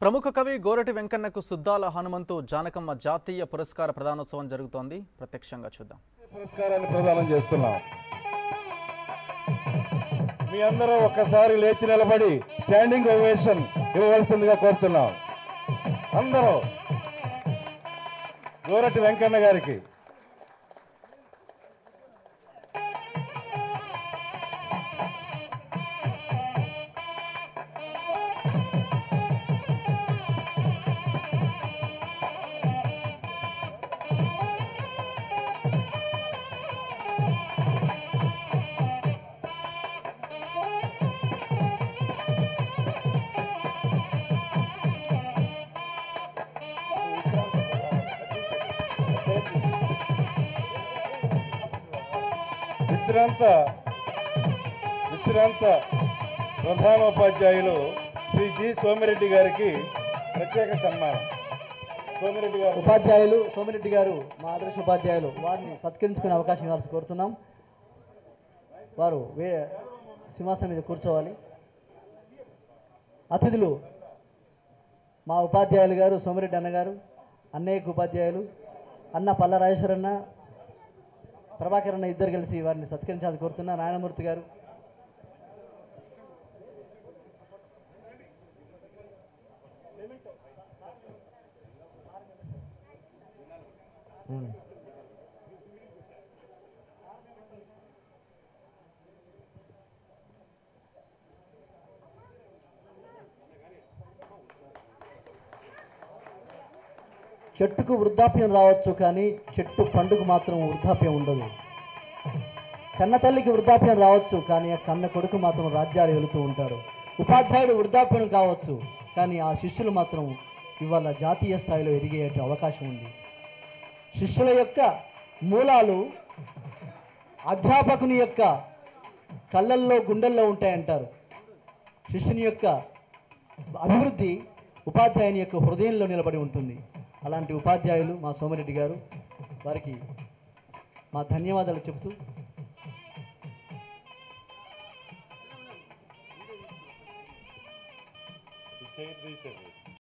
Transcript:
ప్రముఖ కవి గోరటి వెంకన్నకు సుద్దాల హనుమంతు జానకమ్మ జాతీయ పురస్కార ప్రదానోత్సవం జరుగుతోంది ప్రత్యక్షంగా చూద్దాం పురస్కారాన్ని ప్రదానం చేస్తున్నాం మీ అందరూ ఒక్కసారి లేచి నిలబడి స్టాండింగ్ ఓవేషన్ ఇవ్వవలసిందిగా కోరుతున్నాం అందరూ గోరటి వెంకన్న గారికి విశ్రాంత విశ్రాంత ప్రధానోపాధ్యాయులు శ్రీ జి సోమిరెడ్డి గారికి ప్రత్యేక సన్మానం సోమిరెడ్డి గారు ఉపాధ్యాయులు సోమిరెడ్డి గారు మా ఆదర్శ ఉపాధ్యాయులు వారిని సత్కరించుకునే అవకాశం ఇవ్వాల్సి కోరుతున్నాం వారు వే సింహాసనం మీద కూర్చోవాలి అతిథులు మా ఉపాధ్యాయులు గారు సోమిరెడ్డి అన్నగారు అన్నయ్యకు ఉపాధ్యాయులు అన్న పల్ల రాజేశ్వరన్న ప్రభాకర్ అన్న ఇద్దరు కలిసి వారిని సత్కరించాలని కోరుతున్నా నారాయణమూర్తి గారు ఉమ్. చెట్టుకు వృద్ధాప్యం రావచ్చు కానీ చెట్టు పండుకు మాత్రం వృద్ధాప్యం ఉండదు కన్న తల్లికి వృద్ధాప్యం రావచ్చు కానీ ఆ కన్న కొడుకు మాత్రం రాజ్యాలు వెళుతూ ఉంటాడు ఉపాధ్యాయుడు వృద్ధాప్యం కావచ్చు కానీ ఆ శిష్యులు మాత్రం ఇవాళ జాతీయ స్థాయిలో ఎదిగే అవకాశం ఉంది శిష్యుల యొక్క మూలాలు అధ్యాపకుని యొక్క కళ్ళల్లో గుండెల్లో ఉంటాయంటారు శిష్యుని యొక్క అభివృద్ధి ఉపాధ్యాయుని యొక్క హృదయంలో నిలబడి ఉంటుంది అలాంటి ఉపాధ్యాయులు మా సోమిరెడ్డి గారు వారికి మా ధన్యవాదాలు చెబుతూ చైర్ తీసేయండి.